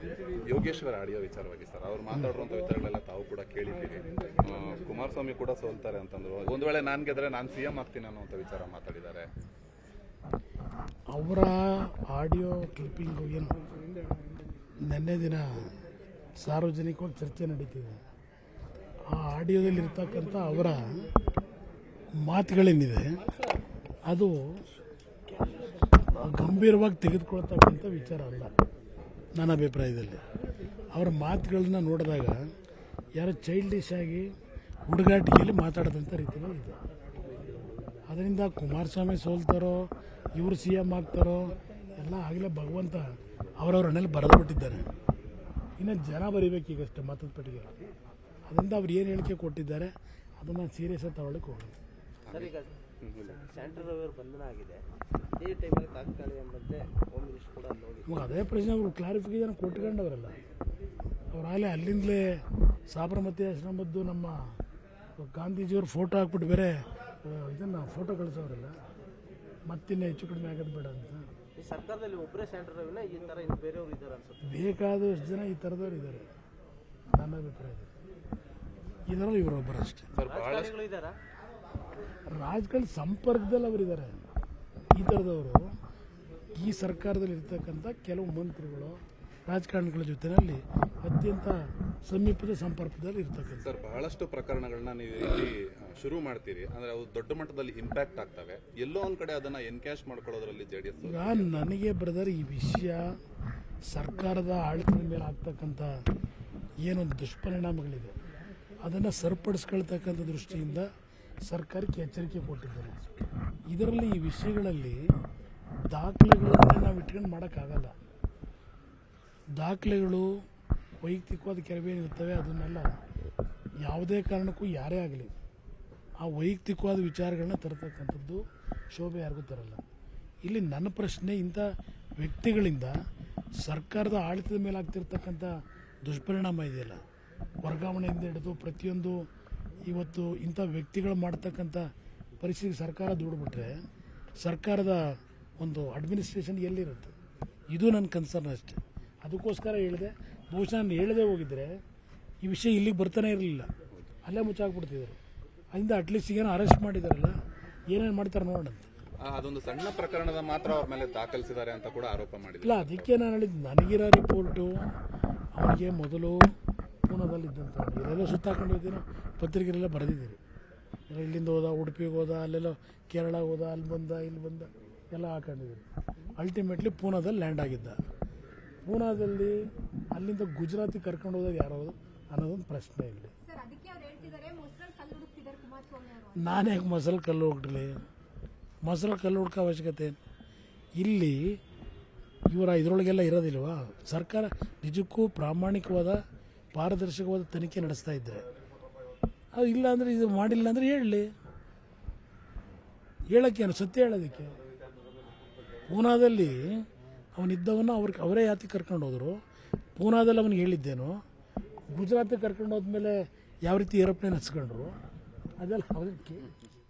Yogeshwara audio ವಿಚಾರವಾಗಿ sir ಅವ್ರು ಮಾತಾಡಿರುವಂಥ ವಿಚಾರಗಳೆಲ್ಲ ತಾವು ಕೂಡ ಕೇಳಿದ್ದೀರಿ ಆ, ಕುಮಾರಸ್ವಾಮಿ ಕೂಡ ಸೋಲ್ತಾರೆ ಅಂತಂದ್ರು ಒಂದು ವೇಳೆ ನಾನು ಗೆದ್ರೆ ನಾನು ಸಿ ಎಂ ಆಗ್ತೀನಿ ಅನ್ನೋಂಥ ವಿಚಾರ ಮಾತಾಡಿದ್ದಾರೆ ಅವರ ಆಡಿಯೋ ಕ್ಲಿಪ್ಪಿಂಗು ಏನು ನಿನ್ನೆ ದಿನ ಸಾರ್ವಜನಿಕವಾಗಿ ಚರ್ಚೆ ನಡೀತಿದೆ ಆ ಆಡಿಯೋದಲ್ಲಿ ಇರ್ತಕ್ಕಂಥ ಅವರ ಮಾತುಗಳೇನಿದೆ ಅದು ಗಂಭೀರವಾಗಿ ತೆಗೆದುಕೊಳ್ತಕ್ಕಂಥ ವಿಚಾರ ಅಲ್ಲ ನನ್ನ ಅಭಿಪ್ರಾಯದಲ್ಲಿ ಅವರ ಮಾತುಗಳನ್ನ ನೋಡಿದಾಗ ಯಾರೋ ಚೈಲ್ಡಿಶ್ ಆಗಿ ಹುಡುಗಾಟಿಕೆಯಲ್ಲಿ ಮಾತಾಡೋದಂಥ ರೀತಿಯಲ್ಲಿ ಇದೆ ಅದರಿಂದ ಕುಮಾರಸ್ವಾಮಿ ಸೋಲ್ತಾರೋ ಇವರು ಸಿ ಎಮ್ ಆಗ್ತಾರೋ ಎಲ್ಲ ಆಗಲೇ ಭಗವಂತ ಅವರವ್ರ ಹಣೆಯಲ್ಲಿ ಬರೆದು ಬಿಟ್ಟಿದ್ದಾರೆ ಇನ್ನು ಜನ ಬರೀಬೇಕೀಗಷ್ಟೇ ಮತದ ಪಟ್ಟಿಗೆ ಅದರಿಂದ ಅವ್ರು ಏನು ಹೇಳಿಕೆ ಕೊಟ್ಟಿದ್ದಾರೆ ಅದನ್ನು ಸೀರಿಯಸ್ ಆಗಿ ತಗೊಳ್ಳಕ್ಕೆ ಹೋಗೋದು ಸರ್ ಈಗ ಸ್ಯಾಂಟ್ರಲ್ ರವಿ ಅವ್ರ ಬಂಧನ ಆಗಿದೆ ಈ ಟೈಮಲ್ಲಿ ತಾತ್ಕಾಲಿಕ ಎಂಬಂತೆ ಹೋಮ್ ಮಿನಿಸ್ಟರ್ ಕೂಡ ಅಲ್ಲಿ ಹೋಗಿ ಇವಾಗ ಅದೇ ಪ್ರಶ್ನೆ ಅವರು ಕ್ಲಾರಿಫಿಕೇಶನ್ ಕೊಟ್ಕೊಂಡವರಲ್ಲ ಅವ್ರು ಆಗಲೇ ಅಲ್ಲಿಂದಲೇ ಸಾಬರಮತಿ ಆಶ್ರಮದ್ದು ನಮ್ಮ ಗಾಂಧೀಜಿಯವ್ರ ಫೋಟೋ ಹಾಕ್ಬಿಟ್ಟು ಬೇರೆ ಇದನ್ನು ಫೋಟೋ ಕಳಿಸೋರಲ್ಲ ಮತ್ತಿನ್ನ ಹೆಚ್ಚು ಕಡಿಮೆ ಆಗೋದು ಬೇಡ ಅಂತ ಈ ಸರ್ಕಾರದಲ್ಲಿ ಒಬ್ಬರೇ ಸ್ಯಾಂಟ್ರಲ್ ರವಿನ ಈ ಥರ ಇನ್ನು ಬೇರೆಯವರು ಇದ್ದಾರೆ ಅನ್ಸುತ್ತೆ ಬೇಕಾದಷ್ಟು ಜನ ಈ ಥರದವ್ರು ಇದ್ದಾರೆ ನನ್ನ ಅಭಿಪ್ರಾಯದಲ್ಲಿ ಇದರಲ್ಲಿ ಇವರೊಬ್ಬರು ಅಷ್ಟೇ ಸರ್ ಬಹಳಷ್ಟು ರಾಜಕಾರಣಿಗಳು ಇದ್ದಾರಾ ರಾಜಕಾರಣ ಸಂಪರ್ಕದಲ್ಲಿ ಅವರಿದ್ದಾರೆ ಈ ಥರದವರು ಈ ಸರ್ಕಾರದಲ್ಲಿ ಇರ್ತಕ್ಕಂಥ ಕೆಲವು ಮಂತ್ರಿಗಳು ರಾಜಕಾರಣಿಗಳ ಜೊತೆಯಲ್ಲಿ ಅತ್ಯಂತ ಸಮೀಪದ ಸಂಪರ್ಕದಲ್ಲಿ ಇರ್ತಕ್ಕಂಥ ಸರ್ ಬಹಳಷ್ಟು ಪ್ರಕರಣಗಳನ್ನ ನೀವು ಇಲ್ಲಿ ಆ, ಶುರು ಮಾಡ್ತೀರಿ ಅಂದ್ರೆ ಅವು ದೊಡ್ಡ ಮಟ್ಟದಲ್ಲಿ ಇಂಪ್ಯಾಕ್ಟ್ ಆಗ್ತವೆ ಎಲ್ಲೋ ಒಂದ್ ಕಡೆ ಅದನ್ನ ಎನ್ಕ್ಯಾಶ್ ಮಾಡ್ಕೊಳ್ಳೋದ್ರಲ್ಲಿ ಜೆ ಡಿ ಎಸ್ ಈಗ ನನಗೆ ಬ್ರದರ್ ಈ ವಿಷಯ ಸರ್ಕಾರದ ಆಡಳಿತದ ಮೇಲೆ ಆಗ್ತಕ್ಕಂಥ ಏನೊಂದು ದುಷ್ಪರಿಣಾಮಗಳಿದೆ ಅದನ್ನು ಸರಿಪಡಿಸ್ಕೊಳ್ತಕ್ಕಂಥ ದೃಷ್ಟಿಯಿಂದ ಸರ್ಕಾರಕ್ಕೆ ಎಚ್ಚರಿಕೆ ಕೊಟ್ಟಿದ್ದಾರೆ ಇದರಲ್ಲಿ ಈ ವಿಷಯಗಳಲ್ಲಿ ದಾಖಲೆಗಳನ್ನು ನಾವು ಇಟ್ಕೊಂಡು ಮಾಡೋಕ್ಕಾಗಲ್ಲ ದಾಖಲೆಗಳು ವೈಯಕ್ತಿಕವಾದ ಕೆಲವೇನಿರ್ತವೆ ಅದನ್ನೆಲ್ಲ ಯಾವುದೇ ಕಾರಣಕ್ಕೂ ಯಾರೇ ಆಗಲಿ ಆ ವೈಯಕ್ತಿಕವಾದ ವಿಚಾರಗಳನ್ನ ತರತಕ್ಕಂಥದ್ದು ಶೋಭೆ ಯಾರಿಗೂ ತರಲ್ಲ ಇಲ್ಲಿ ನನ್ನ ಪ್ರಶ್ನೆ ಇಂಥ ವ್ಯಕ್ತಿಗಳಿಂದ ಸರ್ಕಾರದ ಆಡಳಿತದ ಮೇಲೆ ಆಗ್ತಿರ್ತಕ್ಕಂಥ ದುಷ್ಪರಿಣಾಮ ಇದೆಯಲ್ಲ ವರ್ಗಾವಣೆಯಿಂದ ಹಿಡಿದು ಪ್ರತಿಯೊಂದು ಇವತ್ತು ಇಂಥ ವ್ಯಕ್ತಿಗಳು ಮಾಡ್ತಕ್ಕಂಥ ಪರಿಸ್ಥಿತಿ ಸರ್ಕಾರ ದುಡ್ಬಿಟ್ರೆ ಸರ್ಕಾರದ ಒಂದು ಅಡ್ಮಿನಿಸ್ಟ್ರೇಷನ್ ಎಲ್ಲಿರುತ್ತೆ ಇದು ನನ್ನ ಕನ್ಸರ್ನ್ ಅಷ್ಟೇ ಅದಕ್ಕೋಸ್ಕರ ಹೇಳಿದೆ ಬಹುಶಃ ನಾನು ಹೇಳದೆ ಹೋಗಿದ್ರೆ ಈ ವಿಷಯ ಇಲ್ಲಿಗೆ ಬರ್ತಾನೆ ಇರಲಿಲ್ಲ ಅಲ್ಲೇ ಮುಚ್ಚಾಕ್ಬಿಡ್ತಿದ್ರು ಅದರಿಂದ ಅಟ್ಲೀಸ್ಟ್ ಏನೋ ಅರೆಸ್ಟ್ ಮಾಡಿದಾರಲ್ಲ ಏನೇನು ಮಾಡ್ತಾರೆ ನೋಡೋಣ ಅಂತ ಆ, ಅದೊಂದು ಸಣ್ಣ ಪ್ರಕರಣದ ಮಾತ್ರ ಅವ್ರ ಮೇಲೆ ದಾಖಲಿಸಿದ್ದಾರೆ ಅಂತ ಕೂಡ ಆರೋಪ ಮಾಡಿದ್ರು ಇಲ್ಲ ಅದಕ್ಕೆ ನಾನು ಹೇಳಿದ್ದು ನನಗಿರೋ ರಿಪೋರ್ಟು ಅವನಿಗೆ ಮೊದಲು ಪೂನಾದಲ್ಲಿದ್ದಂಥ ಇಲ್ಲೆಲ್ಲೋ ಸುತ್ತಾಕೊಂಡು ಹೋಗ್ತೀನೋ ಪತ್ರಿಕೆಲೆಲ್ಲ ಬರೆದಿದ್ದೀರಿ ಎಲ್ಲ ಇಲ್ಲಿಂದ ಹೋದ ಉಡುಪಿಗೆ ಹೋದ ಅಲ್ಲೆಲ್ಲೋ ಕೇರಳ ಹೋದ ಅಲ್ಲಿ ಬಂದ ಇಲ್ಲಿ ಬಂದ ಎಲ್ಲ ಹಾಕೊಂಡಿದ್ದೀರಿ ಅಲ್ಟಿಮೇಟ್ಲಿ ಪೂನಾದಲ್ಲಿ ಲ್ಯಾಂಡ್ ಆಗಿದ್ದ ಪೂನಾದಲ್ಲಿ ಅಲ್ಲಿಂದ ಗುಜರಾತಿಗೆ ಕರ್ಕೊಂಡು ಹೋದಾಗ ಯಾರು ಅನ್ನೋದೊಂದು ಪ್ರಶ್ನೆ ಇಲ್ಲಿ ಸರ್ ಅದಕ್ಕೆ ಅವ್ರು ಹೇಳ್ತಿದ್ದಾರೆ ಮೊಸರಲ್ಲಿ ಕಲ್ಲು ಹುಡುಕ್ತಿದ್ದಾರೆ ಕುಮಾರಸ್ವಾಮಿ ಅವರು ನಾನು ಯಾಕೆ ಮಸಲ್ ಕಲ್ಲು ಹೋಗ್ಲಿ ಮಸಲ್ ಕಲ್ಲು ಹುಡ್ಕೋ ಅವಶ್ಯಕತೆ ಏನು? ಇಲ್ಲಿ ಇವರ ಇದರೊಳಗೆಲ್ಲ ಇರೋದಿಲ್ವಾ ಸರ್ಕಾರ ನಿಜಕ್ಕೂ ಪ್ರಾಮಾಣಿಕವಾದ ಪಾರದರ್ಶಕವಾದ ತನಿಖೆ ನಡೆಸ್ತಾ ಇದ್ದರೆ ಅದು ಇಲ್ಲ ಅಂದರೆ ಇದು ಮಾಡಿಲ್ಲ ಅಂದರೆ ಹೇಳಲಿ ಹೇಳೋಕ್ಕೇನು ಸತ್ಯ ಹೇಳೋದಕ್ಕೆ ಪೂನಾದಲ್ಲಿ ಅವನಿದ್ದವನ್ನ ಅವ್ರಿಗೆ ಅವರೇ ಯಾತಿ ಕರ್ಕೊಂಡು ಹೋದರು ಪೂನಾದಲ್ಲಿ ಅವನಿಗೆ ಹೇಳಿದ್ದೇನು ಗುಜರಾತಿಗೆ ಕರ್ಕೊಂಡು ಹೋದ್ಮೇಲೆ ಯಾವ ರೀತಿ ಏರೋಪ್ಲೇನ್ ಹಚ್ಕೊಂಡ್ರು ಅದೆಲ್ಲ ಅವರಿಗೆ